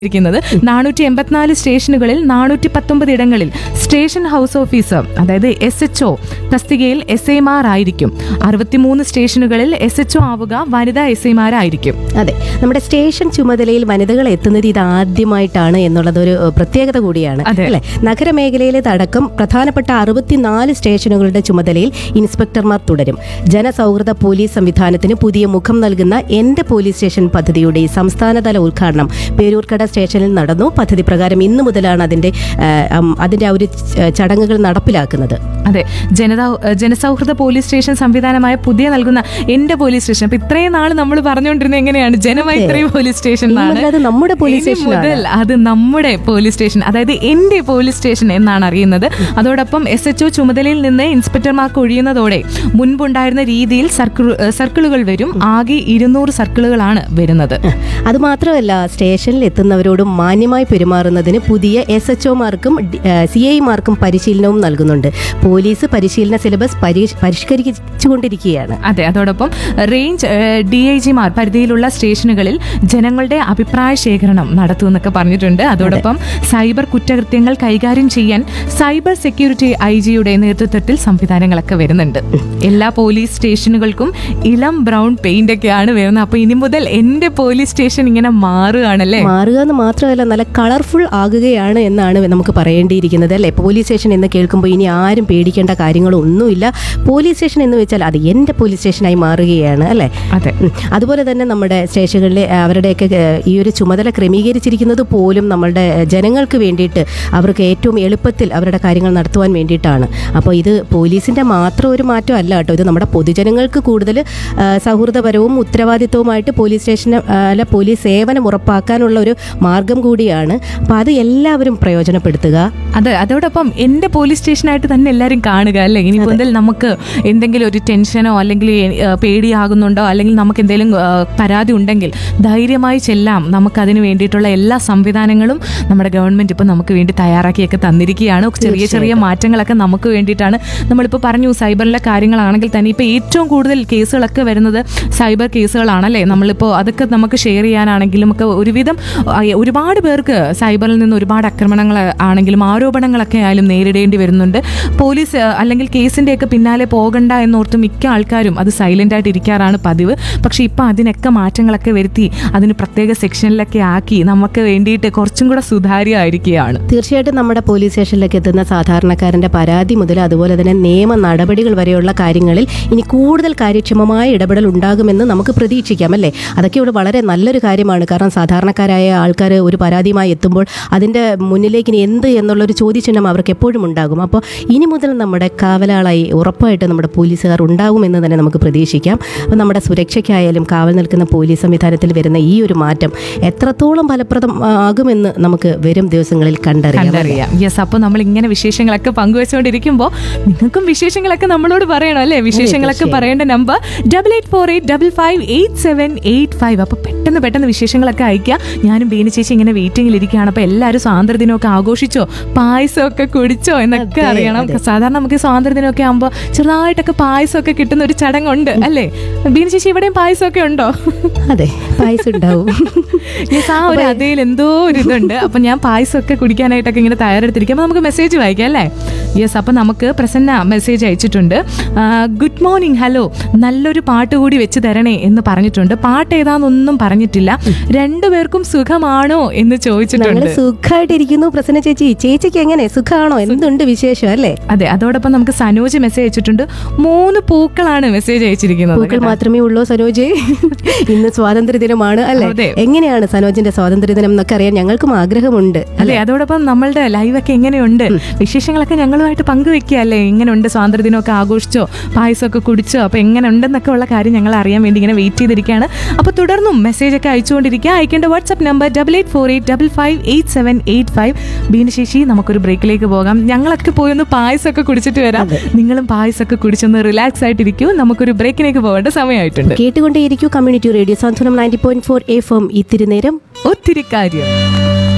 ഇരിക്കുന്നത് നാനൂറ്റി എൺപത്തിനാല് സ്റ്റേഷനുകളിൽ നാനൂറ്റി പത്തൊമ്പത് ഇടങ്ങളിൽ സ്റ്റേഷൻ ഹൗസ് ഓഫീസർ അതായത് എസ് എച്ച് ഒ തസ്തികയിൽ എസ് ഐമാർ ആയിരിക്കും അറുപത്തിമൂന്ന് സ്റ്റേഷനുകളിൽ എസ് എച്ച് ഒ ആവുക വനിതാ എസ് ഐമാരായിരിക്കും അതെ നമ്മുടെ സ്റ്റേഷൻ ചുമതലയിൽ വനിതകൾ എത്തുന്നത് ഇത് ആദ്യമായിട്ടാണ് എന്നുള്ളത് ഒരു ഏഹ്, പ്രത്യേകത കൂടിയാണ് അതെ. അല്ലെ നഗരമേഖലയിലേതടക്കം പ്രധാനപ്പെട്ട അറുപത്തിനാല് സ്റ്റേഷനുകളുടെ ചുമതലയിൽ ഇൻസ്പെക്ടർമാർ തുടരും ജനസൗഹൃദ പോലീസ് സംവിധാനത്തിന് പുതിയ മുഖം നൽകുന്ന എന്റെ പോലീസ് സ്റ്റേഷൻ പദ്ധതിയുടെ സംസ്ഥാനതല ഉദ്ഘാടനം പേരൂർക്കട സ്റ്റേഷനിൽ നടന്നു പദ്ധതി പ്രകാരം ഇന്നു മുതലാണ് അതിന്റെ ഏഹ്, ഉം, അതിന്റെ ആ ഒരു ച- ചടങ്ങുകൾ നടപ്പിലാക്കുന്നത് അതെ ജനതാ ജനസൗഹൃദ പോലീസ് സ്റ്റേഷൻ സംവിധാനമായ പുതിയ നൽകുന്ന എന്റെ പോലീസ് സ്റ്റേഷൻ അപ്പൊ ഇത്രയും നാൾ നമ്മൾ പറഞ്ഞുകൊണ്ടിരുന്നത് എങ്ങനെയാണ് ജനമൈത്രി പോലീസ് സ്റ്റേഷൻ ഇനി എന്നാണ് മുതൽ അത് നമ്മുടെ പോലീസ് ഇനി സ്റ്റേഷനാണ്. മുതൽ അത് നമ്മുടെ പോലീസ് സ്റ്റേഷൻ അതായത് എന്റെ പോലീസ് സ്റ്റേഷൻ എന്നാണ് അറിയുന്നത് അതോടൊപ്പം എസ് എച്ച് ഒ ചുമതലയിൽ നിന്ന് ഇൻസ്പെക്ടർമാർക്ക് ഒഴിയുന്നതോടെ മുൻപുണ്ടായിരുന്ന രീതിയിൽ സർക്കിൾ സർക്കിളുകൾ വരും ആകെ ഇരുന്നൂറ് സർക്കിളുകളാണ് വരുന്നത് അതുമാത്രമല്ല സ്റ്റേഷനിൽ എത്തുന്നവരോടും മാന്യമായി പെരുമാറുന്നതിന് പുതിയ എസ് എച്ച് ഒമാർക്കും സി ഐമാർക്കും പരിശീലനവും നൽകുന്നുണ്ട് പോലീസ് പരിശീലന സിലബസ് പരി- പരിഷ്കരിച്ചുകൊണ്ടിരിക്കുകയാണ് അതെ അതോടൊപ്പം റേഞ്ച് ഡി ഐ ജിമാർ പരിധിയിലുള്ള സ്റ്റേഷനുകളിൽ ജനങ്ങളുടെ അഭിപ്രായ ശേഖരണം നടത്തുമെന്നൊക്കെ പറഞ്ഞിട്ടുണ്ട് അതോടൊപ്പം സൈബർ കുറ്റകൃത്യങ്ങൾ കൈകാര്യം ചെയ്യാൻ സൈബർ സെക്യൂരിറ്റി ഐ ജിയുടെ നേതൃത്വത്തിൽ സംവിധാനങ്ങളൊക്കെ വരുന്നുണ്ട് എല്ലാ പോലീസ് സ്റ്റേഷനുകൾക്കും ഇളം ബ്രൗൺ പെയിന്റ് ഒക്കെയാണ് വരുന്നത് അപ്പൊ ഇനി മുതൽ എന്റെ പോലീസ് സ്റ്റേഷൻ ഇങ്ങനെ മാറുകയാണല്ലേ മാറുക എന്ന് മാത്രമല്ല നല്ല കളർഫുൾ ആകുകയാണ് എന്നാണ് നമുക്ക് പറയേണ്ടിയിരിക്കുന്നത് അല്ലേ പോലീസ് സ്റ്റേഷൻ എന്ന് കേൾക്കുമ്പോൾ ഇനി ആരും പേടിക്കേണ്ട കാര്യങ്ങളൊന്നുമില്ല പോലീസ് സ്റ്റേഷൻ എന്ന് വെച്ചാൽ അത് എൻ്റെ പോലീസ് സ്റ്റേഷനായി മാറുകയാണ് അല്ലേ അതെ ഉം. അതുപോലെ തന്നെ നമ്മുടെ സ്റ്റേഷനുകളിലെ ആ, അവരുടെയൊക്കെ ഏ, ഈ ഒരു ചുമതല ക്രമീകരിച്ചിരിക്കുന്നത് പോലും നമ്മളുടെ ഏ, ജനങ്ങൾക്ക് വേണ്ടിയിട്ട് അവർക്ക് ഏറ്റവും എളുപ്പത്തിൽ അവരുടെ കാര്യങ്ങൾ നടത്തുവാൻ വേണ്ടിയിട്ടാണ് അപ്പോൾ ഇത് പോലീസിൻ്റെ മാത്രം ഒരു മാറ്റം അല്ല കേട്ടോ ഇത് നമ്മുടെ പൊതുജനങ്ങൾക്ക് കൂടുതൽ ആ, സൗഹൃദപരവും ഉത്തരവാദിത്വവുമായിട്ട് പോലീസ് സ്റ്റേഷന് ആ, അല്ല പോലീസ് സേവനം ഉറപ്പാക്കാനുള്ള ഒരു മാർഗം കൂടിയാണ് അപ്പോൾ അത് എല്ലാവരും പ്രയോജനപ്പെടുത്തുക അതെ അതോടൊപ്പം എന്റെ പോലീസ് സ്റ്റേഷനായിട്ട് തന്നെ എല്ലാവരും കാണുക അല്ലേ ഇനി മുതൽ നമുക്ക് എന്തെങ്കിലും ഒരു ടെൻഷനോ അല്ലെങ്കിൽ ഏ, പേടിയാകുന്നുണ്ടോ അല്ലെങ്കിൽ നമുക്ക് എന്തെങ്കിലും ആ, പരാതി ഉണ്ടെങ്കിൽ ധൈര്യമായി ചെല്ലാം നമുക്ക് അതിന് വേണ്ടിയിട്ടുള്ള എല്ലാ സംവിധാനങ്ങളും നമ്മുടെ ഗവൺമെന്റ് ഇപ്പൊ നമുക്ക് വേണ്ടി തയ്യാറാക്കിയൊക്കെ തന്നിരിക്കുകയാണ് ചെറിയ ചെറിയ മാറ്റങ്ങളൊക്കെ നമുക്ക് വേണ്ടിയിട്ടാണ് നമ്മളിപ്പോൾ പറഞ്ഞു സൈബറിലെ കാര്യങ്ങളാണെങ്കിൽ തന്നെ ഇപ്പൊ ഏറ്റവും കൂടുതൽ കേസുകളൊക്കെ വരുന്നത് സൈബർ കേസുകളാണല്ലേ നമ്മളിപ്പോൾ അതൊക്കെ നമുക്ക് ഷെയർ ചെയ്യാനാണെങ്കിലും ഒക്കെ ഒരുവിധം ആ, ഒരുപാട് പേർക്ക് സൈബറിൽ നിന്ന് ഒരുപാട് ആക്രമണങ്ങൾ ആണെങ്കിലും ആരോപണങ്ങളൊക്കെ ആയാലും നേരിടേണ്ടി വരുന്നുണ്ട് പോലീസ് ആ, അല്ലെങ്കിൽ കേസിൻ്റെയൊക്കെ പിന്നാലെ പോകണ്ട എന്നോർത്ത് മിക്ക ആൾക്കാരും അത് സൈലൻ്റ് ആയിട്ട് ഇരിക്കാറാണ് പതിവ് പക്ഷേ ഇപ്പം അതിനൊക്കെ മാറ്റങ്ങളൊക്കെ വരുത്തി അതിന് പ്രത്യേക സെക്ഷനിലൊക്കെ ആക്കി നമുക്ക് വേണ്ടിയിട്ട് കുറച്ചും കൂടെ സുതാര്യമായിരിക്കുകയാണ് തീർച്ചയായിട്ടും നമ്മുടെ പോലീസ് സ്റ്റേഷനിലേക്ക് എത്തുന്ന സാധാരണക്കാരന്റെ പരാതി മുതൽ അതുപോലെ തന്നെ നിയമ നടപടികൾ വരെയുള്ള കാര്യങ്ങളിൽ ഇനി കൂടുതൽ കാര്യക്ഷമമായ ഇടപെടൽ ഉണ്ടാകുമെന്ന് നമുക്ക് പ്രതീക്ഷിക്കാം അല്ലേ അതൊക്കെ ഇവിടെ വളരെ നല്ലൊരു കാര്യമാണ് കാരണം സാധാരണക്കാരായ ആൾക്കാർ ഒരു പരാതിയുമായി എത്തുമ്പോൾ അതിൻ്റെ മുന്നിലേക്ക് ഇനി എന്ത് എന്നുള്ളൊരു ചോദ്യചിഹ്നം അവർക്ക് എപ്പോഴും ഉണ്ടാകും അപ്പോൾ ഇനി മുതൽ നമ്മുടെ കാവലാളായി ഉറപ്പായിട്ട് നമ്മുടെ പോലീസുകാർ ഉണ്ടാകുമെന്ന് തന്നെ നമുക്ക് പ്രതീക്ഷിക്കാം അപ്പോൾ നമ്മുടെ സുരക്ഷയ്ക്കായാലും കാവൽ നിൽക്കുന്ന പോലീസ് സംവിധാനത്തിൽ വരുന്ന ഈ ഒരു മാറ്റം എത്രത്തോളം ഫലപ്രദം ആ, ആകുമെന്ന് നമുക്ക് വരും ദിവസങ്ങളിൽ കണ്ടറിയാം അല്ലേ? കണ്ടറിയാം യെസ് അപ്പോൾ നമ്മൾ ഇങ്ങനെ വിശേഷങ്ങളൊക്കെ പങ്കുവെച്ചുകൊണ്ടിരിക്കുമ്പോൾ നിങ്ങൾക്കും വിശേഷങ്ങളൊക്കെ നമ്മളോട് പറയണം അല്ലേ വിശേഷങ്ങളൊക്കെ പറയേണ്ട number double eight four eight double five eight seven eight five അപ്പോൾ പെട്ടെന്ന് പെട്ടെന്ന് വിശേഷങ്ങളൊക്കെ അയക്കുക ഞാനും ബീനി ചേച്ചി ഇങ്ങനെ വെയിറ്റിംഗിൽ ഇരിക്കുകയാണ് അപ്പോൾ എല്ലാവരും സ്വാതന്ത്ര്യദിനമൊക്കെ ആഘോഷിച്ചോ പായസമൊക്കെ കുടിച്ചോ എന്നൊക്കെ അതെ, അറിയണം അതെ. സാധാരണ നമുക്ക് ഈ സ്വാതന്ത്ര്യദിനമൊക്കെ ആകുമ്പോൾ ചെറുതായിട്ടൊക്കെ പായസമൊക്കെ കിട്ടുന്ന ഒരു ചടങ്ങുണ്ട് അല്ലേ ബീനി ചേച്ചി ഇവിടെയും പായസമൊക്കെ ഉണ്ടോ അതെ പായസം ഉണ്ടാവും യെസ് ആ ഒരു അതേൽ എന്തോ ഒരു ഇതുണ്ട് അപ്പൊ ഞാൻ പായസമൊക്കെ കുടിക്കാനായിട്ടൊക്കെ ഇങ്ങനെ തയ്യാറെടുത്തിരിക്കും അപ്പൊ നമുക്ക് മെസ്സേജ് വായിക്കാം അല്ലേ യെസ് അപ്പൊ നമുക്ക് പ്രസന്ന മെസ്സേജ് അയച്ചിട്ടുണ്ട് ഗുഡ് മോർണിംഗ് ഹലോ നല്ലൊരു പാട്ട് കൂടി വെച്ച് തരണേ എന്ന് പറഞ്ഞിട്ടുണ്ട് പാട്ട് ഏതാന്നൊന്നും പറഞ്ഞിട്ടില്ല രണ്ടുപേർക്കും സുഖമാണോ എന്ന് ഞങ്ങൾ ചോദിച്ചിട്ടുണ്ട് സുഖമായിട്ടിരിക്കുന്നു പ്രസന്ന ചേച്ചി ചേച്ചിക്ക് എങ്ങനെ സുഖമാണോ എന്തുണ്ട് വിശേഷം അല്ലേ അതെ അതോടൊപ്പം നമുക്ക് സനോജ് മെസ്സേജ് അയച്ചിട്ടുണ്ട് മൂന്ന് പൂക്കളാണ് മെസ്സേജ് അയച്ചിരിക്കുന്നത് പൂക്കൾ കേട്ടോ. മാത്രമേ ഉള്ളൂ സനോജ് ഇന്ന് സ്വാതന്ത്ര്യ ദിനമാണ് അല്ലേ അതെ. എങ്ങനെയാണ് സനോജിന്റെ സ്വാതന്ത്ര്യ ദിനം എന്നൊക്കെ അറിയാൻ ഞങ്ങൾക്കും ആഗ്രഹമുണ്ട് അല്ലെ അതോടൊപ്പം നമ്മളുടെ ലൈവൊക്കെ എങ്ങനെയുണ്ട് വിശേഷങ്ങളൊക്കെ ഞങ്ങളുമായിട്ട് പങ്കുവെക്കുക അല്ലേ എങ്ങനെയുണ്ട് സ്വാതന്ത്ര്യദിനമൊക്കെ ആഘോഷിച്ചോ പായസമൊക്കെ കുടിച്ചോ അപ്പൊ എങ്ങനെ ഉണ്ടെന്നൊക്കെ ഉള്ള കാര്യം ഞങ്ങൾ അറിയാൻ വേണ്ടി ഇങ്ങനെ വെയിറ്റ് ചെയ്തിരിക്കുകയാണ് അപ്പൊ തുടർന്നും മെസ്സേജ് ഒക്കെ അയച്ചുകൊണ്ടിരിക്കുക അയക്കേണ്ട WhatsApp number double eight four eight double five eight seven eight five ബീനശേഷി നമുക്കൊരു ബ്രേക്കിലേക്ക് പോകാം ഞങ്ങളൊക്കെ പോയി ഒന്ന് പായസമൊക്കെ കുടിച്ചിട്ട് വരാം നിങ്ങളും പായസമൊക്കെ കുടിച്ചൊന്ന് റിലാക്സ് ആയിട്ടിരിക്കൂ നമുക്കൊരു ബ്രേക്കിലേക്ക് പോകേണ്ട സമയമായിട്ടുണ്ട് കേട്ടുകൊണ്ടേയിരിക്കൂ community radio Santhwanam ninety point four F M ഇത്തിരി നേരം ഒത്തിരി കാര്യം